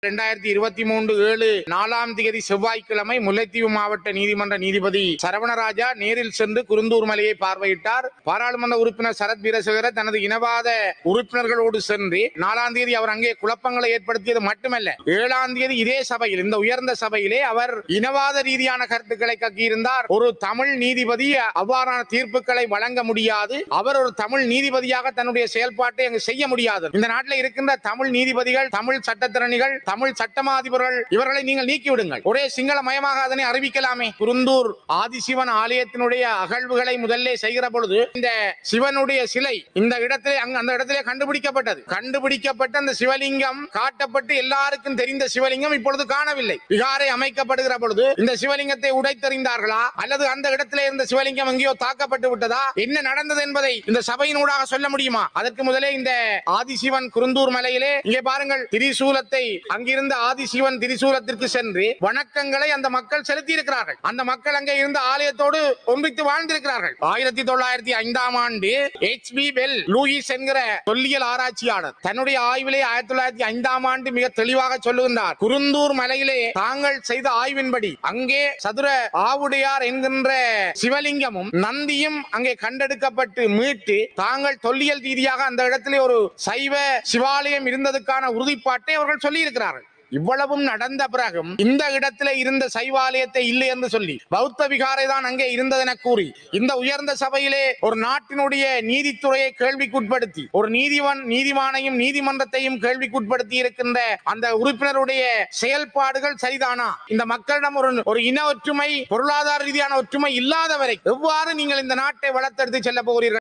இரண்டாயிரத்தி இருபத்தி மூன்று ஏழு நாலாம் தேதி செவ்வாய்க்கிழமை முல்லைத்தீவு மாவட்ட நீதிமன்ற நீதிபதி சரவணராஜா நேரில் சென்று குருந்தூர் மலையை பார்வையிட்டார் பாராளுமன்ற உறுப்பினர் சரத் வீரசேகர தனது இனவாத உறுப்பினர்களோடு சென்று நாலாம் தேதி அவர் அங்கே குழப்பங்களை ஏற்படுத்தியது மட்டுமல்ல ஏழாம் தேதி இதே சபையில் இந்த உயர்ந்த சபையிலே அவர் இனவாத ரீதியான கருத்துக்களை கக்கியிருந்தார் ஒரு தமிழ் நீதிபதி அவ்வாறான தீர்ப்புகளை வழங்க முடியாது அவர் ஒரு தமிழ் நீதிபதியாக தன்னுடைய செயல்பாட்டை அங்கு செய்ய முடியாது இந்த நாட்டில் இருக்கின்ற தமிழ் நீதிபதிகள் தமிழ் சட்டத்திறனிகள் தமிழ் சட்டமா அதிபர்கள் இவர்களை நீங்கள் நீக்கிவிடுங்கள் ஒரே சிங்கள மயமாக அதனை அறிவிக்கலாமே குருந்தூர் ஆதிசிவன் ஆலயத்தினுடைய அகழ்வுகளை முதல்ல செய்கிற பொழுது இந்த சிவனுடைய சிலை இந்த இடத்திலே அங்க அந்த இடத்திலே கண்டுபிடிக்கப்பட்டது கண்டுபிடிக்கப்பட்ட அந்த சிவலிங்கம் காட்டப்பட்டு எல்லாருக்கும் தெரிந்த சிவலிங்கம் இப்பொழுது காணவில்லை விகாரை அமைக்கப்படுகிற பொழுது இந்த சிவலிங்கத்தை உடைத்தெறிந்தார்களா அல்லது அந்த இடத்திலே இருந்த சிவலிங்கம் எங்கேயோ தாக்கப்பட்டு விட்டதா என்ன நடந்தது என்பதை இந்த சபையினூடாக சொல்ல முடியுமா அதற்கு முதலே இந்த ஆதிசிவன் குருந்தூர் மலையிலே இங்கே பாருங்கள் திரிசூலத்தை அங்கிருந்த ஆதிசிவன் திரிசூலத்திற்கு சென்று வணக்கங்களை அந்த மக்கள் செலுத்தி இருக்கிறார்கள் அந்த மக்கள் அங்கே இருந்த ஆலயத்தோடு ஒன்றித்து வாழ்ந்திருக்கிறார்கள் ஆயிரத்தி தொள்ளாயிரத்தி ஐந்தாம் ஆண்டு எச் பி பெல் லூயிஸ் என்கிற தொல்லியல் ஆராய்ச்சியாளர் தன்னுடைய ஆய்விலே ஆயிரத்தி தொள்ளாயிரத்தி ஐந்தாம் ஆண்டு மிக தெளிவாக சொல்லுகின்றார் குருந்தூர் மலையிலே தாங்கள் செய்த ஆய்வின்படி அங்கே சதுர ஆவுடையார் என்கின்ற சிவலிங்கமும் நந்தியும் அங்கே கண்டெடுக்கப்பட்டு மீட்டு தாங்கள் தொல்லியல் ரீதியாக அந்த இடத்திலே ஒரு சைவ சிவாலயம் இருந்ததுக்கான உறுதிப்பாட்டை அவர்கள் சொல்லி இருக்கிறார்கள் இவ்வளவும் நடந்த பிறகும் இந்த இடத்திலே இருந்த சைவாலயத்தை இல்லை என்று சொல்லி பௌத்த விகாரை தான் அங்கே இருந்ததென கூறி இந்த உயர்ந்த சபையிலே ஒரு நாட்டினுடைய நீதித்துறையை கேள்விக்குட்படுத்தி ஒரு நீதிவன் நீதிமானையும் நீதிமன்றத்தையும் கேள்விக்குட்படுத்தி இருக்கின்ற அந்த உறுப்பினருடைய செயல்பாடுகள் சரிதானா இந்த மக்களிடம் ஒரு ஒரு இன ஒற்றுமை பொருளாதார ரீதியான ஒற்றுமை இல்லாத வரை எவ்வாறு நீங்கள் இந்த நாட்டை வளர்த்தெடுத்து செல்ல போகிறீர்கள்